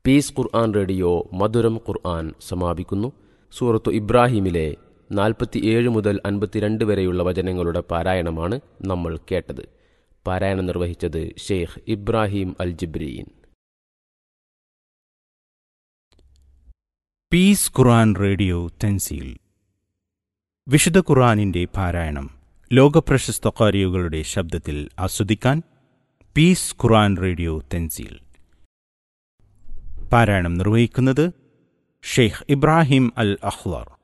piece Quran radio മധുരം ഖുർആൻ സമാപിക്കുന്നു സൂറത്തു ഇബ്രാഹിമിലെ നാൽപ്പത്തിയേഴ് മുതൽ അൻപത്തിരണ്ട് വരെയുള്ള വചനങ്ങളുടെ പാരായണമാണ് നമ്മൾ കേട്ടത് പാരായണം നിർവഹിച്ചത് Sheikh Ibrahim Al Jibreen Peace Quran Radio തെൻസീൽ വിശുദ്ധ ഖുർആനിന്റെ പാരായണം ലോകപ്രശസ്ത കാരികളുടെ ശബ്ദത്തിൽ ആസ്വദിക്കാൻ പീസ് ഖുർആൻ റേഡിയോ തെൻസീൽ പാരായണം നിർവഹിക്കുന്നത് ഷെയ്ഖ് ഇബ്രാഹിം അൽ അഹ്ലർ